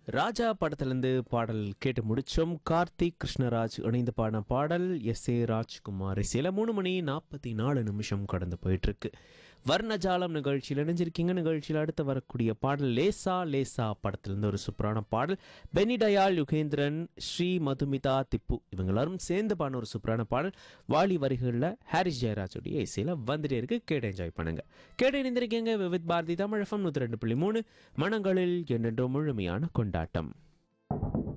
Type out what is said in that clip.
ராஜா படத்திலிருந்து பாடல் கேட்டு முடிச்சோம் கார்த்திக் கிருஷ்ணராஜ் இணைந்து பாடின பாடல் எஸ் ஏ ராஜ்குமார் சில மூணு மணி நாற்பத்தி நாலு நிமிஷம் கடந்து போயிட்டு இருக்கு வர்ணஜாலம் நிகழ்ச்சியில் இணைஞ்சிருக்கீங்க நிகழ்ச்சியில் அடுத்து வரக்கூடிய பாடல் லேசா லேசா படத்திலிருந்து ஒரு சூப்பரான பாடல் பெனி டயால் யுகேந்திரன் ஸ்ரீ மதுமிதா திப்பு இவங்க எல்லாரும் சேர்ந்து பாடின ஒரு சூப்பரான பாடல் வாலி வரிகளில் ஹாரிஸ் ஜெயராஜுடைய இசையில் வந்துட்டே இருக்கு கேட்டு என்ஜாய் பண்ணுங்க கேட்டு இணைந்திருக்கீங்க விவித் பாரதி தமிழ் எஃப்எம் நூற்றி ரெண்டு புள்ளி மூணு மனங்களில் என்றென்றோ முழுமையான கொண்டாட்டம்